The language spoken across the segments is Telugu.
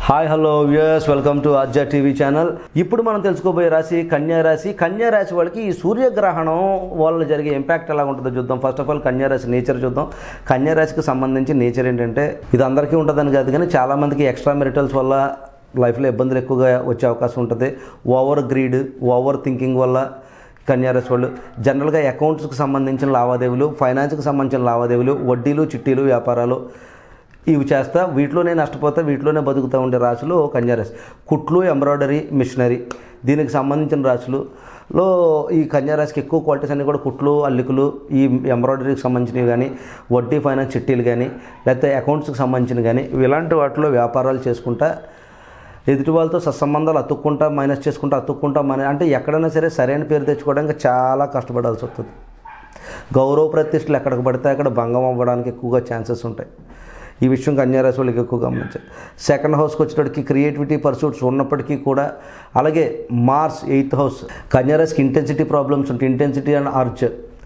hi hello viewers welcome to Ajja TV channel ఇప్పుడు మనం తెలుసుకోబోయే రాశి కన్యా రాశి కన్యా రాశి వాళ్ళకి ఈ సూర్యగ్రహణం వల్ల జరిగే ఇంపాక్ట్ ఎలా ఉంటుందో చూద్దాం ఫస్ట్ ఆఫ్ ఆల్ కన్యా రాశి నేచర్ చూద్దాం కన్యా రాశికి సంబంధించి నేచర్ ఏంటంటే ఇది అందరికీ ఉంటుందని కాదు కానీ చాలా మందికి ఎక్స్ట్రా మెరిటల్స్ వల్ల లైఫ్లో ఇబ్బందులు ఎక్కువగా వచ్చే అవకాశం ఉంటుంది ఓవర్ గ్రీడ్ ఓవర్ థింకింగ్ వల్ల కన్యారాశి వాళ్ళు జనరల్గా అకౌంట్స్కి సంబంధించిన లావాదేవీలు ఫైనాన్స్కి సంబంధించిన లావాదేవీలు వడ్డీలు చిట్టీలు వ్యాపారాలు ఇవి చేస్తా వీటిలోనే నష్టపోతా వీటిలోనే బతుకుతూ ఉండే రాశులు కన్యారాశి కుట్లు ఎంబ్రాయిడరీ మిషనరీ దీనికి సంబంధించిన రాశులులో ఈ కన్యారాశికి ఎక్కువ క్వాలిటీస్ అన్నీ కూడా కుట్లు అల్లికలు ఈ ఎంబ్రాయిడరీకి సంబంధించినవి కానీ వడ్డీ ఫైనాన్స్ చిట్టీలు కానీ లేకపోతే అకౌంట్స్కి సంబంధించినవి కానీ ఇలాంటి వాటిలో వ్యాపారాలు చేసుకుంటా ఎదుటి వాళ్ళతో సత్సంబంధాలు అతుక్కుంటా మైనస్ చేసుకుంటా అతుక్కుంటా మన అంటే ఎక్కడైనా సరే సరైన పేరు తెచ్చుకోవడానికి చాలా కష్టపడాల్సి వస్తుంది గౌరవ ప్రతిష్టలు ఎక్కడికి పడితే అక్కడ భంగం అవ్వడానికి ఎక్కువగా ఛాన్సెస్ ఉంటాయి ఈ విషయం కన్యారాశి వాళ్ళకి ఎక్కువ గమనించాలి సెకండ్ హౌస్కి వచ్చేటప్పటికి క్రియేటివిటీ పర్సూట్స్ ఉన్నప్పటికీ కూడా అలాగే మార్స్ ఎయిత్ హౌస్ కన్యారాశికి ఇంటెన్సిటీ ప్రాబ్లమ్స్ ఉంటాయి intensity and arch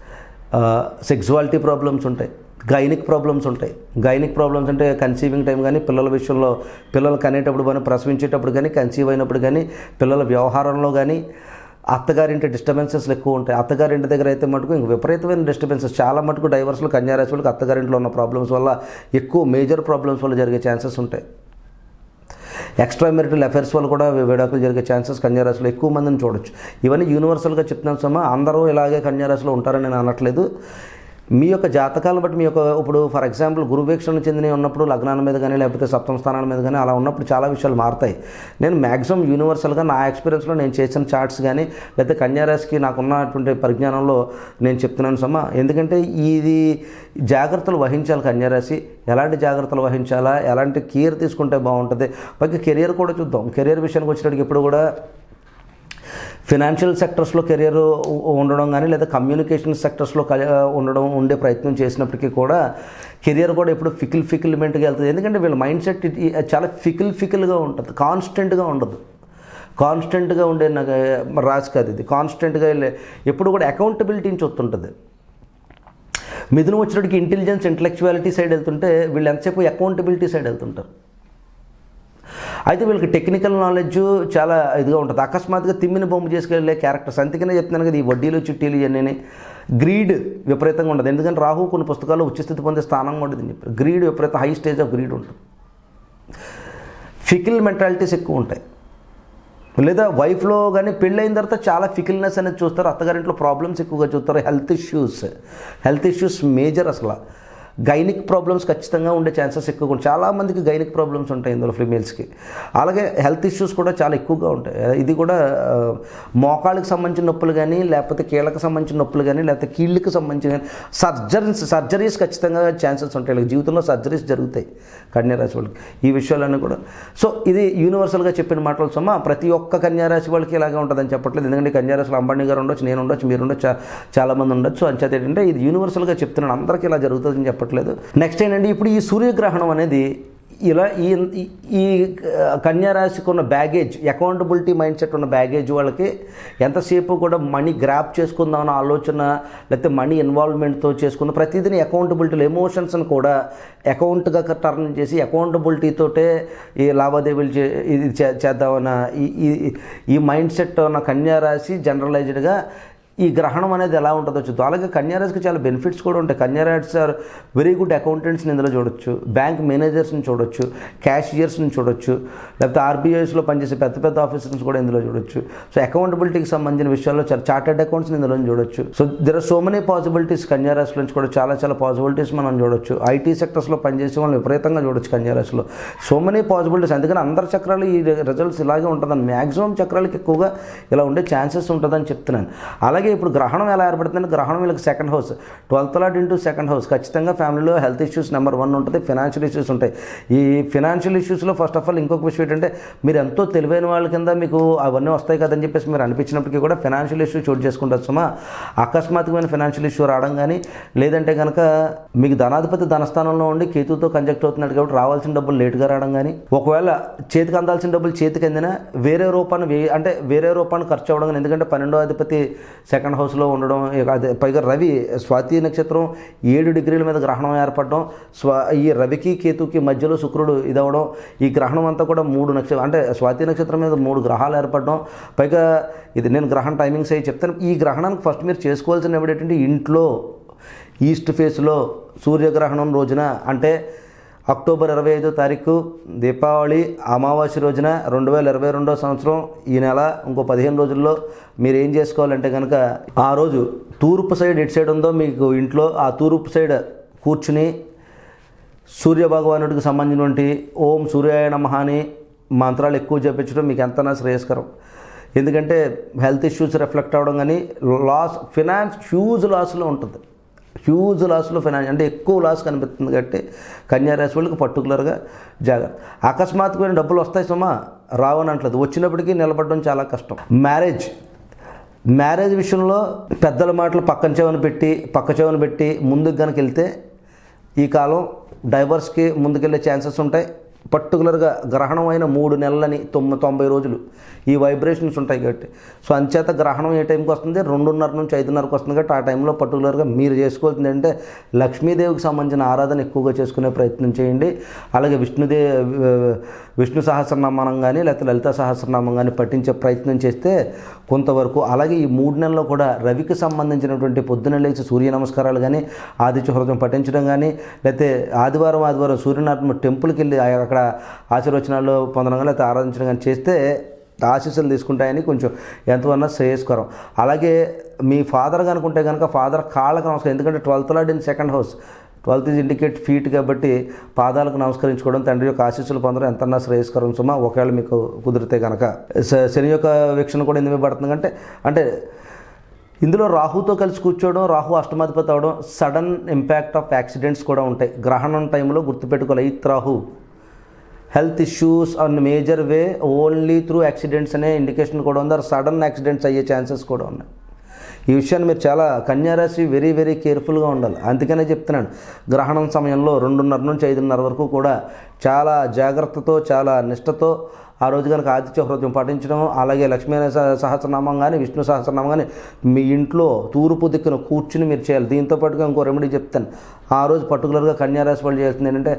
sexuality problems ఉంటాయి గైనిక్ ప్రాబ్లమ్స్ ఉంటాయి గైనిక్ ప్రాబ్లమ్స్ అంటే కన్సీవింగ్ టైం కానీ పిల్లల విషయంలో పిల్లలు కనేటప్పుడు కానీ ప్రసవించేటప్పుడు కానీ కన్సీవ్ అయినప్పుడు కానీ పిల్లల వ్యవహారంలో కానీ అత్తగారింటి డిస్టర్బెన్సెస్ ఎక్కువ ఉంటాయి అత్తగారింటి దగ్గర అయితే మటుకు ఇంక విపరీతమైన డిస్టర్బెన్సెస్ చాలా మటుకు డైవర్స్లు కన్యారాశి వాళ్ళకి అత్తగారింట్లో ఉన్న ప్రాబ్లమ్స్ వల్ల ఎక్కువ మేజర్ ప్రాబ్లమ్స్ వల్ల జరిగే ఛాన్సెస్ ఉంటాయి ఎక్స్ట్రా మెరిటల్ అఫైర్స్ వల్ల కూడా విడాకులు జరిగే ఛాన్సెస్ కన్యారాశిలో ఎక్కువ మందిని చూడొచ్చు ఇవన్నీ యూనివర్సల్గా చెప్తున్నాను సమ్మా అందరూ ఇలాగే కన్యారాశిలో ఉంటారని నేను అనట్లేదు మీ యొక్క జాతకాలను బట్టి మీ యొక్క ఇప్పుడు ఫర్ ఎగ్జాంపుల్ గురువీక్షణ చెందిన ఉన్నప్పుడు లగ్నాల మీద కానీ లేకపోతే సప్తమ స్థానాల మీద కానీ అలా ఉన్నప్పుడు చాలా విషయాలు మారుతాయి నేను మ్యాక్సిమం యూనివర్సల్గా నా ఎక్స్పీరియన్స్లో నేను చేసిన చార్ట్స్ కానీ లేకపోతే కన్యారాశికి నాకున్నటువంటి పరిజ్ఞానంలో నేను చెప్తున్నాను సమ్మా ఎందుకంటే ఇది జాగ్రత్తలు వహించాలి కన్యారాశి ఎలాంటి జాగ్రత్తలు వహించాలా ఎలాంటి కేర్ తీసుకుంటే బాగుంటుంది పైగా కెరియర్ కూడా చూద్దాం కెరియర్ విషయానికి వచ్చేటప్పటికి ఇప్పుడు కూడా ఫినాన్షియల్ సెక్టర్స్లో కెరియర్ ఉండడం కానీ లేదా కమ్యూనికేషన్ సెక్టర్స్లో ఉండడం ఉండే ప్రయత్నం చేసినప్పటికీ కూడా కెరియర్ కూడా ఇప్పుడు ఫికిల్ ఫికిల్మెంట్గా వెళ్తుంది ఎందుకంటే వీళ్ళ మైండ్ సెట్ చాలా ఫికిల్ ఫికిల్గా ఉంటుంది కాన్స్టెంట్గా ఉండదు కాన్స్టెంట్గా ఉండే నాకు రాసి కాదు ఇది కాన్స్టెంట్గా వెళ్ళే ఎప్పుడు కూడా అకౌంటబిలిటీని చూస్తుంటుంది మిథునం వచ్చినప్పటికి ఇంటెలిజెన్స్ ఇంటలెక్చువాలిటీ సైడ్ వెళ్తుంటే వీళ్ళు ఎంతసేపు అకౌంటబిలిటీ సైడ్ వెళ్తుంటారు అయితే వీళ్ళకి టెక్నికల్ నాలెడ్జ్ చాలా ఇదిగా ఉంటుంది అకస్మాత్తుగా తిమ్మిన బొమ్మ చేసుకెళ్ళే క్యారెక్టర్స్ అందుకనే చెప్తున్నాను కదా ఈ వడ్డీలు చిట్టీలు ఇవన్నీ గ్రీడ్ విపరీతంగా ఉండదు ఎందుకంటే రాహు కొన్ని పుస్తకాల్లో ఉచ్చస్థితి పొందే స్థానం ఉండదు చెప్పారు గ్రీడ్ విపరీతం హై స్టేజ్ ఆఫ్ గ్రీడ్ ఉంటుంది ఫికిల్ మెంటాలిటీస్ ఎక్కువ ఉంటాయి లేదా వైఫ్లో కానీ పెళ్ళైన తర్వాత చాలా ఫికిల్నెస్ అనేది చూస్తారు అత్తగారింట్లో ప్రాబ్లమ్స్ ఎక్కువగా చూస్తారు health issues health issues major అసలు గైనిక్ ప్రాబ్లమ్స్ ఖచ్చితంగా ఉండే ఛాన్సెస్ ఎక్కువగా ఉంటాయి చాలామందికి గైనిక్ ప్రాబ్లమ్స్ ఉంటాయి ఇందులో ఫిమేల్స్కి అలాగే హెల్త్ ఇష్యూస్ కూడా చాలా ఎక్కువగా ఉంటాయి ఇది కూడా మోకాళ్ళకి సంబంధించిన నొప్పులు కానీ లేకపోతే కీళ్ళకి సంబంధించిన నొప్పులు కానీ లేకపోతే కీళ్ళకి సంబంధించిన కానీ సర్జరీస్ సర్జరీస్ ఖచ్చితంగా ఛాన్సెస్ ఉంటాయి వీళ్ళకి జీవితంలో సర్జరీస్ జరుగుతాయి కన్యారాశి వాళ్ళకి ఈ విషయాలన్నీ కూడా సో ఇది యూనివర్సల్గా చెప్పిన మాటలు సొమ్మ ప్రతి ఒక్క కన్యారాశి వాళ్ళకి ఇలాగే ఉంటుందని చెప్పట్లేదు ఎందుకంటే కన్యారాశిలో అంబానీ గారు ఉండొచ్చు నేను ఉండొచ్చు మీరు ఉండొచ్చు చా- చాలామంది ఉండొచ్చు అంచేత ఏంటంటే ఇది యూనివర్సల్గా చెప్తున్నాను అందరికీ ఇలా జరుగుతుందని చెప్పట్లేదు నెక్స్ట్ ఏంటంటే ఇప్పుడు ఈ సూర్యగ్రహణం అనేది ఇలా ఈ ఈ- ఈ కన్యారాశికి ఉన్న బ్యాగేజ్ అకౌంటబిలిటీ మైండ్ సెట్ ఉన్న బ్యాగేజ్ వాళ్ళకి ఎంతసేపు కూడా మనీ గ్రాప్ చేసుకుందాం అన్న ఆలోచన లేకపోతే మనీ ఇన్వాల్వ్మెంట్తో చేసుకున్న ప్రతిదీని అకౌంటబిలిటీలు ఎమోషన్స్ని కూడా అకౌంట్గా టర్న్ చేసి అకౌంటబిలిటీతోటే ఈ లావాదేవీలు చే ఇది చే- చేద్దామన్న ఈ ఈ- ఈ మైండ్ సెట్ ఉన్న కన్యారాశి జనరలైజ్డ్గా ఈ గ్రహణం అనేది ఎలా ఉంటుందో చూద్దాం అలాగే కన్యారాశికి చాలా బెనిఫిట్స్ కూడా ఉంటాయి కన్యారాశి ఆర్ వెరీ గుడ్ అకౌంటెంట్స్ని ఇందులో చూడొచ్చు బ్యాంక్ మేనేజర్స్ని చూడొచ్చు క్యాషియర్స్ని చూడొచ్చు లేకపోతే ఆర్బీఐస్లో పనిచేసే పెద్ద పెద్ద ఆఫీసర్స్ కూడా ఇందులో చూడొచ్చు సో అకౌంటబిలిటీకి సంబంధించిన విషయాల్లో చాలా చార్టెడ్ అకౌంట్స్ని ఇందులో చూడొచ్చు so there are so many possibilities కన్యారాశి నుంచి కూడా చాలా చాలా పాసిబిలిటీస్ మనం చూడొచ్చు ఐటీ సెక్టర్స్లో పనిచేసే వాళ్ళని విపరీతంగా చూడొచ్చు కన్యారాశిలో సో మెనీ పాసిబిలిటీస్ అందుకని అందరి చక్రాలు ఈ రిజల్ట్స్ ఇలాగే ఉంటుందని మ్యాక్సిమం చక్రాలకి ఎక్కువగా ఇలా ఉండే ఛాన్సెస్ ఉంటుందని చెప్తున్నాను అలాగే ఇప్పుడు గ్రహణం ఎలా ఏర్పడుతుందంటే గ్రహణం వీళ్ళకి second house twelfth lot into second house ఖచ్చితంగా ఫ్యామిలీలో హెల్త్ ఇష్యూస్ నెంబర్ వన్ ఉంటుంది ఫినాన్షియల్ ఇష్యూస్ ఉంటాయి ఈ ఫినాన్షియల్ ఇష్యూస్లో ఫస్ట్ ఆఫ్ ఆల్ ఇంకొక విషయం ఏంటంటే మీరు ఎంతో తెలివైన వాళ్ళ కింద మీకు అవన్నీ వస్తాయి కదని చెప్పేసి మీరు అనిపించినప్పటికీ కూడా ఫినాన్షియల్ ఇష్యూ చోటు చేసుకుంటారు సుమా అకస్మాత్తుమైన ఫినాన్షియల్ ఇష్యూ రావడం కానీ లేదంటే కనుక మీకు ధనాధిపతి ధనస్థానంలో ఉండి కేతుతో కంజక్ట్ అవుతున్నాడు కాబట్టి రావాల్సిన డబ్బులు లేట్గా రావడం కానీ ఒకవేళ చేతికి అందాల్సిన డబ్బులు చేతికి అందినా వేరే రూపాన్ని వే అంటే వేరే రూపాన్ని ఖర్చు అవ్వడం కానీ ఎందుకంటే పన్నెండో అధిపతి సెకండ్ హౌస్లో ఉండడం ఇక అదే పైగా రవి స్వాతి నక్షత్రం ఏడు డిగ్రీల మీద గ్రహణం ఏర్పడడం స్వా ఈ రవికి కేతుకి మధ్యలో శుక్రుడు ఇదవడం ఈ గ్రహణం అంతా కూడా మూడు నక్షత్రం అంటే స్వాతి నక్షత్రం మీద మూడు గ్రహాలు ఏర్పడడం పైగా ఇది నేను గ్రహణ టైమింగ్స్ అయ్యి చెప్తాను ఈ గ్రహణానికి ఫస్ట్ మీరు చేసుకోవాల్సిన ఏంటంటే ఇంట్లో ఈస్ట్ ఫేస్లో సూర్యగ్రహణం రోజున అంటే అక్టోబర్ ఇరవై ఐదో తారీఖు దీపావళి అమావాస్య రోజున రెండు వేల ఇరవై రెండో సంవత్సరం ఈ నెల ఇంకో పదిహేను రోజుల్లో మీరు ఏం చేసుకోవాలంటే కనుక ఆ రోజు తూర్పు సైడ్ ఎటు సైడ్ ఉందో మీకు ఇంట్లో ఆ తూర్పు సైడ్ కూర్చుని సూర్య భగవానుడికి సంబంధించినటువంటి ఓం సూర్యాయ నమః అని మంత్రాలు ఎక్కువ జపించడం మీకు ఎంతనా శ్రేయస్కరం ఎందుకంటే హెల్త్ ఇష్యూస్ రిఫ్లెక్ట్ అవ్వడం కానీ లాస్ ఫినాన్స్ హ్యూజ్ లాస్లో ఉంటుంది హ్యూజ్ లాస్లో ఫైనాన్స్ అంటే ఎక్కువ లాస్ కనిపిస్తుంది కాబట్టి కన్యా రాశి వాళ్ళకి పర్టికులర్గా జాగ్రత్త అకస్మాత్తుగా డబ్బులు వస్తాయి సుమా రావని అంటలేదు వచ్చినప్పటికీ నిలబడడం చాలా కష్టం మ్యారేజ్ మ్యారేజ్ విషయంలో పెద్దల మాటలు పక్కన చెవన పెట్టి పక్క చెవన పెట్టి ముందుకు కనుక వెళ్తే ఈ కాలం డైవర్స్కి ముందుకెళ్ళే ఛాన్సెస్ ఉంటాయి పర్టికులర్గా గ్రహణం అయిన మూడు నెలలని తొమ్మిది తొంభై రోజులు ఈ వైబ్రేషన్స్ ఉంటాయి కాబట్టి సో అంచేత గ్రహణం ఏ టైంకి వస్తుంది రెండున్నర నుంచి ఐదున్నరకు వస్తుంది కాబట్టి ఆ టైంలో పర్టికులర్గా మీరు చేసుకోవాల్సింది అంటే లక్ష్మీదేవికి సంబంధించిన ఆరాధన ఎక్కువగా చేసుకునే ప్రయత్నం చేయండి అలాగే విష్ణుదే విష్ణు సహస్రనామం కానీ లేకపోతే లలిత సహస్రనామం కానీ పఠించే ప్రయత్నం చేస్తే కొంతవరకు అలాగే ఈ మూడు నెలల్లో కూడా రవికి సంబంధించినటువంటి పొద్దున లేచి సూర్య నమస్కారాలు కానీ ఆదిత్య హృదయం పఠించడం కానీ లేకపోతే ఆదివారం ఆదివారం సూర్యనారాయణ టెంపుల్కి వెళ్ళి అక్కడ ఆశీర్వచనాలు పొందడం కానీ లేకపోతే ఆరాధించడం కానీ చేస్తే ఆశీస్సులు తీసుకుంటాయని కొంచెం ఎంతవన్నా శ్రేయస్కరం అలాగే మీ ఫాదర్ కనుకుంటే కనుక ఫాదర్ కాళ్ళకు నమస్కారం ఎందుకంటే twelfth lord in second house twelfth is indicate feet కాబట్టి పాదాలకు నమస్కరించుకోవడం తండ్రి యొక్క ఆశీస్సులు పొందడం ఎంతన్నా శ్రేయస్కరం సుమా ఒకవేళ మీకు కుదిరితే కనుక శ- శని యొక్క వీక్షణ కూడా ఎందుకు పడుతుంది అంటే అంటే ఇందులో రాహుతో కలిసి కూర్చోవడం రాహు అష్టమాధిపతి అవడం సడన్ ఇంపాక్ట్ ఆఫ్ యాక్సిడెంట్స్ కూడా ఉంటాయి గ్రహణం టైంలో గుర్తుపెట్టుకోవాలి eighth Rahu health issues an major way only through accidents అనే ఇండికేషన్ కూడా ఉంది సడన్ యాక్సిడెంట్స్ అయ్యే ఛాన్సెస్ కూడా ఉన్నాయి ఈ విషయాన్ని మీరు చాలా కన్యారాశి వెరీ వెరీ కేర్ఫుల్గా ఉండాలి అందుకనే చెప్తున్నాను గ్రహణం సమయంలో రెండున్నర నుంచి ఐదున్నర వరకు కూడా చాలా జాగ్రత్తతో చాలా నిష్టతో ఆ రోజు కనుక ఆదిత్య హృదయం పాటించడం అలాగే లక్ష్మీ సహ- సహస్రనామం కానీ విష్ణు సహస్రనామం కానీ మీ ఇంట్లో తూర్పు దిక్కున కూర్చుని మీరు చేయాలి దీంతో పాటుగా ఇంకో రెమెడీ చెప్తాను ఆ రోజు పర్టికులర్గా కన్యారాశి వాళ్ళు చేస్తుంది ఏంటంటే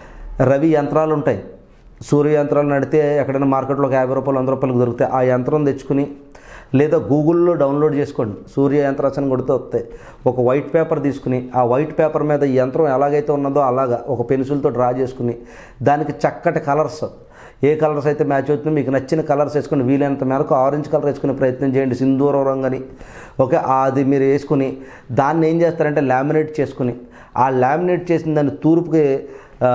రవి యంత్రాలు ఉంటాయి సూర్య యంత్రాలు నడితే ఎక్కడైనా మార్కెట్లో ఒక యాభై రూపాయలు వంద రూపాయలకు దొరుకుతాయి ఆ యంత్రం తెచ్చుకుని లేదా గూగుల్లో డౌన్లోడ్ చేసుకోండి సూర్య యంత్రాసనం కొడితే వస్తాయి ఒక వైట్ పేపర్ తీసుకుని ఆ వైట్ పేపర్ మీద ఈ యంత్రం ఎలాగైతే ఉన్నదో అలాగా ఒక పెన్సిల్తో డ్రా చేసుకుని దానికి చక్కటి కలర్స్ ఏ కలర్స్ అయితే మ్యాచ్ అవుతుందో మీకు నచ్చిన కలర్స్ వేసుకుని వీలైనంత మేరకు ఆరెంజ్ కలర్ వేసుకునే ప్రయత్నం చేయండి సింధూరం రంగని ఓకే అది మీరు వేసుకుని దాన్ని ఏం చేస్తారంటే లామినేట్ చేసుకుని ఆ లామినేట్ చేసిన దాన్ని తూర్పుకి ఆ,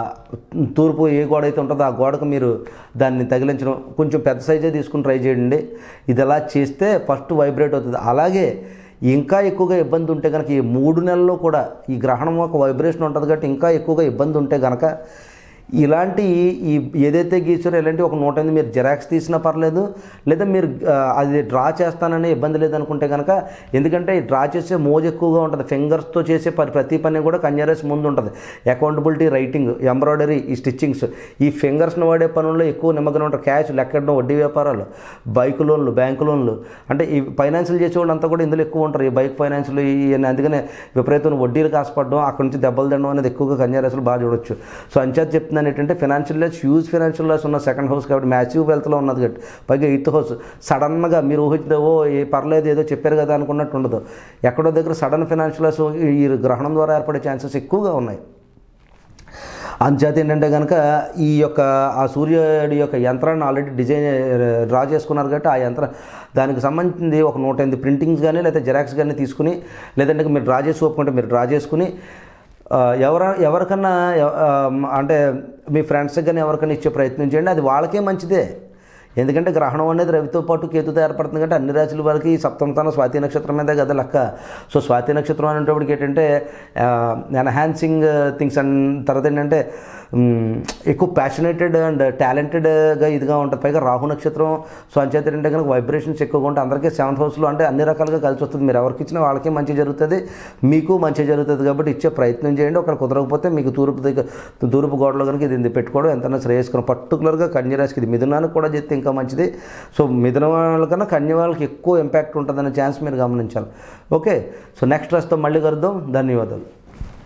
తూర్పు ఏ గోడ అయితే ఉంటుందో ఆ గోడకు మీరు దాన్ని తగిలించడం కొంచెం పెద్ద సైజే తీసుకుని ట్రై చేయండి ఇది ఎలా చేస్తే ఫస్ట్ వైబ్రేట్ అవుతుంది అలాగే ఇంకా ఎక్కువగా ఇబ్బంది ఉంటే కనుక ఈ మూడు నెలల్లో కూడా ఈ గ్రహణం ఒక వైబ్రేషన్ ఉంటుంది కాబట్టి ఇంకా ఎక్కువగా ఇబ్బంది ఉంటే కనుక ఇలాంటి ఈ ఏదైతే గీసారో ఇలాంటి ఒక నూట ఎనిమిది మీరు జెరాక్స్ తీసినా పర్లేదు లేదా మీరు ఆ, అది డ్రా చేస్తానని ఇబ్బంది లేదనుకుంటే కనుక ఎందుకంటే ఈ డ్రా చేసే మోజ్ ఎక్కువగా ఉంటుంది ఫింగర్స్తో చేసే పని ప్రతి పని కూడా కన్యారేస్ ముందు ఉంటుంది అకౌంటబిలిటీ రైటింగ్ ఎంబ్రాయిడరీ ఈ స్టిచ్చింగ్స్ ఈ ఫింగర్స్ని వాడే పనుల్లో ఎక్కువ నిమగ్నం ఉంటారు క్యాష్ లెక్కడం వడ్డీ వ్యాపారాలు బైక్ లోన్లు బ్యాంకు లోన్లు అంటే ఈ ఫైనాన్షియల్ చేసే వాళ్ళంతా కూడా ఇందులో ఎక్కువ ఉంటారు ఈ బైక్ ఫైనాన్షియల్ ఇవన్నీ అందుకనే విపరీతమైన వడ్డీలు కాసపడడం అక్కడి నుంచి దెబ్బలు తినడం అనేది ఎక్కువగా కన్యారాశులు బాగా చూడొచ్చు సో అంచేత చెప్తున్నాను ఏంటంటే financial loss huge financial loss ఉన్న సెకండ్ హౌస్ కాబట్టి మ్యాసివ్ వెల్త్లో ఉన్నది కాబట్టి పైగా ఎయిత్ హౌస్ సడన్గా మీరు ఊహించే ఓ ఏ పర్లేదు ఏదో చెప్పారు కదా అనుకున్నట్టు ఉండదు ఎక్కడో దగ్గర సడన్ ఫినాన్షియల్ లాస్ ఈ గ్రహణం ద్వారా ఏర్పడే ఛాన్సెస్ ఎక్కువగా ఉన్నాయి అంచేత ఏంటంటే కనుక ఈ యొక్క ఆ సూర్యుడి యొక్క యంత్రాన్ని ఆల్రెడీ డిజైన్ డ్రా చేసుకున్నారు కాబట్టి ఆ యంత్రం దానికి సంబంధించింది ఒక నూట ఎనిమిది ప్రింటింగ్స్ కానీ లేదా జెరాక్స్ కానీ తీసుకుని లేదంటే మీరు డ్రా చేసి ఒప్పుకుంటే మీరు డ్రా చేసుకుని ఆ, ఎవర ఎవరికన్నా ఎవ- ఆ, అంటే మీ ఫ్రెండ్స్కి కానీ ఎవరికైనా ఇచ్చే ప్రయత్నం చేయండి అది వాళ్ళకే మంచిదే ఎందుకంటే గ్రహణం అనేది రవితో పాటు కేతుతో ఏర్పడుతుంది కాబట్టి అన్ని రాశుల వారికి ఈ సప్తమతాన స్వాతి నక్షత్రం మీదే కదా లెక్క సో స్వాతి నక్షత్రం అనేటప్పటికి ఏంటంటే ఎన్హాన్సింగ్ థింగ్స్ అండ్ తర్వాత ఏంటంటే మ్, ఎక్కువ ప్యాషనేటెడ్ అండ్ టాలెంటెడ్గా ఇదిగా ఉంటుంది పైగా రాహు నక్షత్రం సో అంచేత ఏంటంటే కనుక వైబ్రేషన్స్ ఎక్కువగా ఉంటాయి అందరికీ సెవెంత్ హౌస్లో అంటే అన్ని రకాలుగా కలిసి వస్తుంది మీరు ఎవరికి ఇచ్చినా వాళ్ళకి మంచి జరుగుతుంది మీకు మంచి జరుగుతుంది కాబట్టి ఇచ్చే ప్రయత్నం చేయండి ఒకరు కుదరకపోతే మీకు తూర్పు దగ్గర తూర్పు గోడలో కనుక ఇది ఇది పెట్టుకోవడం ఎంతైనా శ్రేయస్కరం పర్టికులర్గా కన్యరాశికి ఇది మిథునానికి కూడా చెప్తే ఇంకా మంచిది సో మిథున వాళ్ళకన్నా కన్య వాళ్ళకి ఎక్కువ ఇంపాక్ట్ ఉంటుందనే ఛాన్స్ మీరు గమనించాలి ఓకే సో నెక్స్ట్ రాశితో మళ్ళీ కలుద్దాం ధన్యవాదాలు